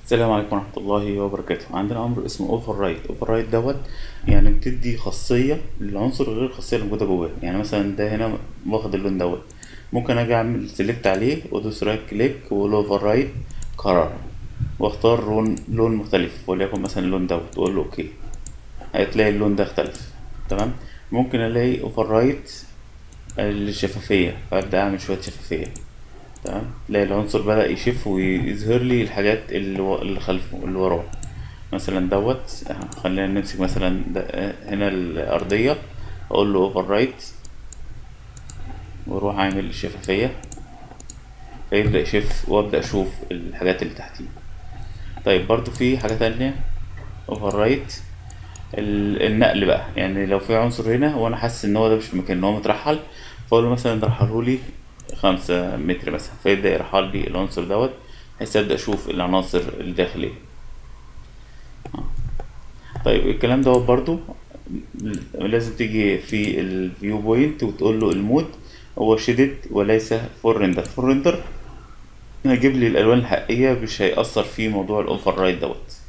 السلام عليكم ورحمة الله وبركاته عندنا أمر اسمه اوفر رايت اوفر رايت دوت يعني بتدي خاصية للعنصر غير الخاصية اللي موجودة جواه يعني مثلا ده هنا واخد اللون دوت ممكن أجي أعمل سيلكت عليه وأدوس رايت كليك وأقول اوفر رايت قرار وأختار لون لون مختلف وليكن مثلا اللون دوت وأقول له أوكي هتلاقي اللون ده اختلف تمام ممكن ألاقي اوفر رايت الشفافية فأبدأ أعمل شوية شفافية تمام تلاقي العنصر بدأ يشف ويظهر لي الحاجات اللي, و... اللي خلفه اللي وراه مثلا دوت أه، خلينا نمسك مثلا ده آه، هنا الأرضية أقول له اوفر رايت وأروح أعمل الشفافية فيبدأ يشف وأبدأ أشوف الحاجات اللي تحتيه طيب برضو في حاجة تانية اوفر رايت النقل بقى يعني لو في عنصر هنا وانا حاسس ان هو ده مش في مكان ان هو مترحل فاقول له مثلا رحله لي خمسة متر مثلا فيبدأ يرحل لي العنصر دوت بحيث ابدأ اشوف العناصر الداخلية طيب الكلام دوت برضو لازم تيجي في الفيو بوينت وتقول له المود هو شيدد وليس فور ريندر فور ريندر هيجيب لي الالوان الحقيقية مش هيأثر في موضوع الاوفر رايت دوت